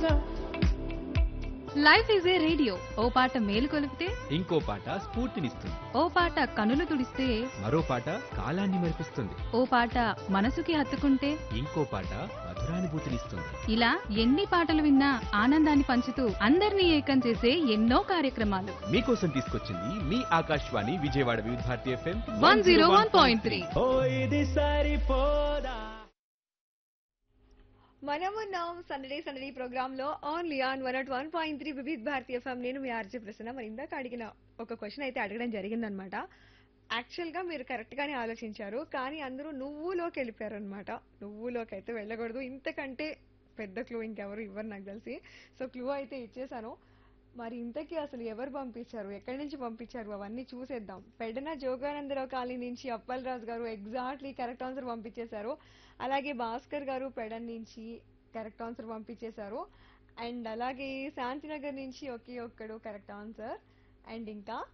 life is a radio ఓ పాట మేలు కొలిపితే ఇంకో పాట స్ఫూర్తినిస్తుంది ఓ పాట కనులు తుడిస్తే మరో పాట కాలాన్ని మెరిపిస్తుంది ఓ పాట మనసుకి హత్తుకుంటే ఇంకో పాట మధురానుభూతినిస్తుంది ఇలా ఎన్ని పాటలు విన్నా ఆనందాన్ని పంచుతూ అందరినీ ఏకం చేసే ఎన్నో కార్యక్రమాలు మీకోసం తీసుకొచ్చింది మీ Akashvani Vijayawada Vividh Bharati FM one zero one point three ఓ ఇది సరిపోదా మనమున్నాం సందడే సందడి ప్రోగ్రామ్ లో only on one at one point three Vividh Bharatiya FM నేను మీ ఆర్జే ప్రసన్న మరి ఇందాక అడిగిన ఒక క్వశ్చన్ అయితే అడగడం జరిగిందనమాట యాక్చువల్ గా మీరు కరెక్ట్ గానే ఆలోచించారు కానీ అందరూ నువ్వులోకి వెళ్ళిపోయారు అనమాట నువ్వులోకి అయితే వెళ్ళకూడదు ఇంతకంటే పెద్ద క్లూ ఇంకెవరు ఇవ్వరు నాకు తెలిసి సో క్లూ అయితే ఇచ్చేసాను మరి ఇంతకీ అసలు ఎవరు పంపించారు ఎక్కడి నుంచి పంపించారు అవన్నీ చూసేద్దాం పెడన జోగానందరావు కాలనీ నుంచి అప్పల్ రాజు గారు ఎగ్జాక్ట్లీ కరెక్ట్ ఆన్సర్ పంపించేశారు అలాగే భాస్కర్ గారు పెడన్ నుంచి కరెక్ట్ ఆన్సర్ పంపించేశారు అండ్ అలాగే శాంతినగర్ నుంచి ఒకే ఒక్కడు కరెక్ట్ ఆన్సర్ అండ్ ఇంకా